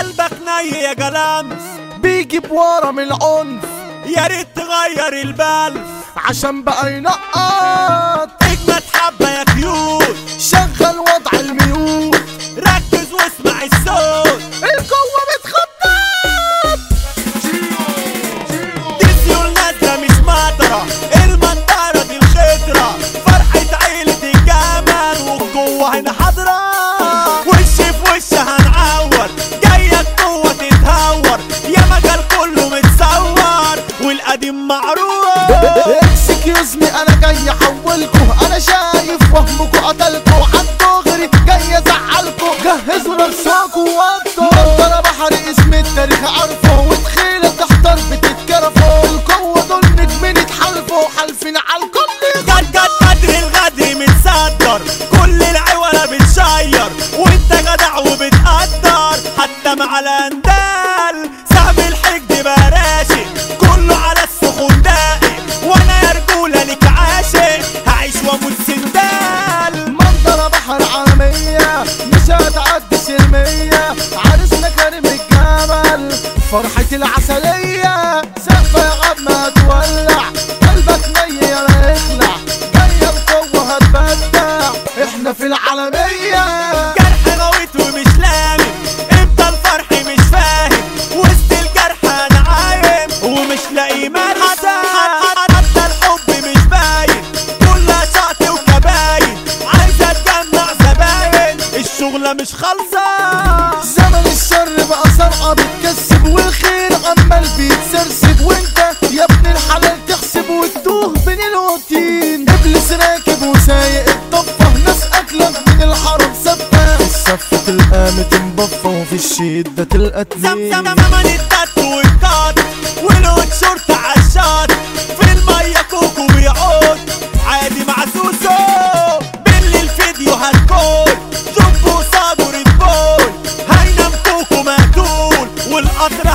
قلبك ني يا جلامس بيجي بورا من العنف يا ريت تغير البلف عشان بقى ينقط اجمد حبة يا كيوت شغل وضع الميوت ركز واسمع الصوت القوة بتخطط دي سيول نازلة مش مطرة المنطرة دي الخطرة فرحة عيلة الجمل والجوه هنا حاضرة وش في وش هنعور جاية القوة تتهور يا مجال كله متصور والقديم معروف اكسكيوز مي انا جاي احولكوا انا شايف وهمكوا قتلكوا عالدغري جاي ازعلكوا جهزوا نفسكوا وابطوا منظرة بحر اسم التاريخ عارفه وتخيلة تحتار بتتكرفوا القوة دول نجمين اتحالفوا حالفين عالكل جد جد قدر الغدر متصدر كل العوالة بتشير وانت جدع وبتقدر حتى مع الاندال سهم الحقد براشي كله على السخون داقي وانا يا رجولة لك عاشق هعيش واموت سندال منظرة بحر عالمية مش هتعدي سلمية عرسنا كريم الجمل فرحة العسلية سقفة يا عم هتولع قلبك ني يا يخلع جاية القوة هتبدع احنا في العالمية جرح غويت ومش لامم امتى الفرح مش فاهم وسط الجرح انا عايم ومش لاقي مرسى حتى الحب مش باين كلها شقط وكباين عايزه تجمع زباين الشغله مش خالصه زمن الشر بقى صرعة بتكسب والخير عمال بيتسرسب وانت يا ابن الحلال تحسب وتتوه بين الوتين ابليس راكب وسايق الضفة ناس اكلك من الحرم سبة الصفة القامة مبفة وفي الشدة تلقى زم اتنين زم زمن التات والقط والواد شرطة عالشط في المية كوكو بيعود عادي مع سوسو بالليل فيديو هتكون جنبه صابر البول هينام كوكو مقتول والقطر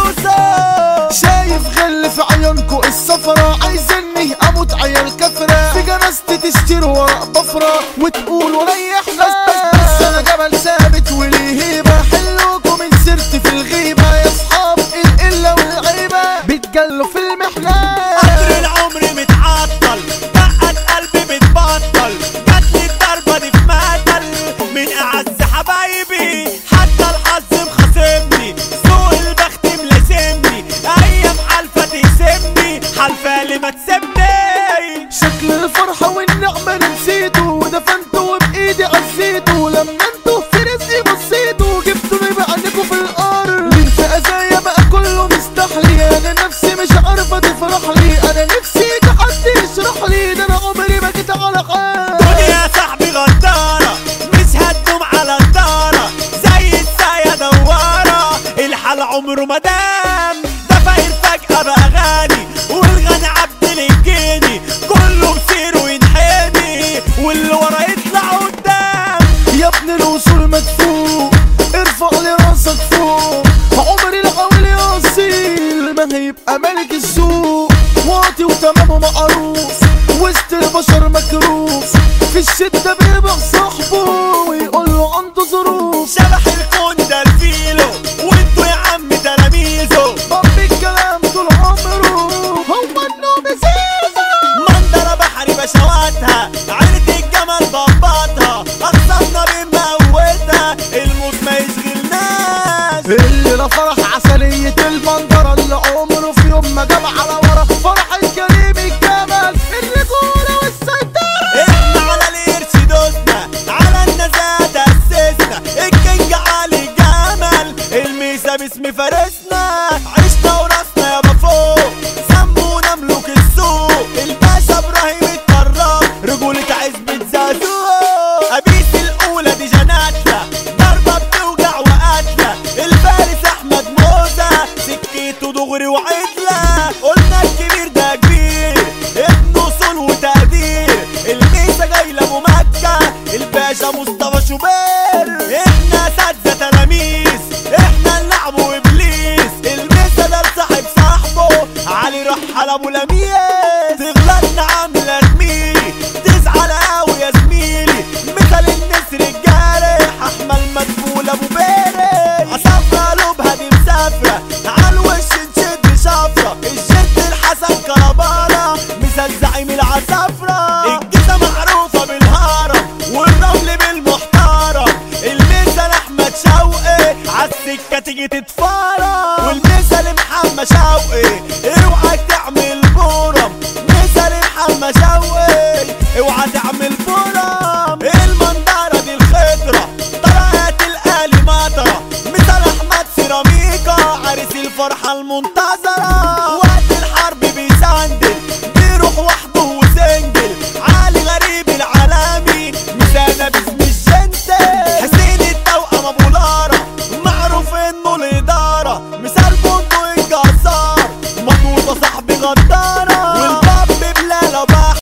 هيدوسه شايف غل في عيونكو الصفرة عايزني اموت عيال كفرة في جنازتي تشتري ورق بفرة وتقول وريحنا بس انا جبل ثابت وليه هيبة حلوكوا من سيرتي في الغيبة يا اصحاب القلة والعيبة بيتجلوا في المحنة قطر العمر متعطل دقت قلبي بتبطل جاتلي الضربة دي في مقتل من أعز حبايبي حتى الحظ مخاصمني سوق البخت ملازمني أيام حلفة تقسمني حلفة اللي ما تسيبني شكل الفرحة والنعمة أنا نسيته ودفنته وبإيدي عزيته لما انتوا في رزقي بصيتوا جبتوني بعينكوا في الأرض من في أذايا بقى كله مستحلي أنا نفسي مش عارفة تفرح لي أنا نفسي حد يشرح لي ده أنا عمري ما جيت على حال دنيا يا صاحبي غدارة مش هتدوم على الدارة زي الساية دوارة الحال عمره ما دام ده فاير فجأة بقى غني والغني عبد الجيني كله مسيره ينحني واللي ورا يطلع قدام يا ابن الوصول مدفوق ارفع لي راسك فوق عمري الحول يا اصيل ما هيبقى ملك السوق واطي وتمامه معروف وسط البشر مكروف في الشدة بيبيع صاحبه ويقول له عنده ظروف شبح الكون ده الفيلو وانتوا يا عم تلاميذه طب الكلام طول عمره هو النوم زيزو منظرة بحري بشواتها عيلة الجمل ضبطها أقسمنا بموتها الموت ما يشغلناش اللي فرح عسلية المنظرة اللي عمره في يوم ما جاب على ورا فرح الكريم الجمل الرجولة والسيطرة احنا على القرش دوسنا على النزاهة تأسسنا الكينج علي جمل الميسا باسم فارسنا عشنا وراسنا يابا فوق سمونا ملوك السوق الباشا ابراهيم الطراب رجولة عزبة زازوق أبيس الأولى دي جناتلا ضربة بتوجع وقتلة الفارس أحمد موزة سكيته دغري وعدلة قلنا الكبير ده كبير ابن وصول وتقدير الميسا جاي لابو مكة الباشا مصطفى شوبير احنا اساتذة تلاميذ احنا اللعب وابليس الميسا ده لصاحب صاحبه علي رحل ابو لميس تغلطنا عاملة زميلي تزعل قوي يا زميلي مثل النسر الجارح احمل مدفول ابو بيري اصفى له تيجي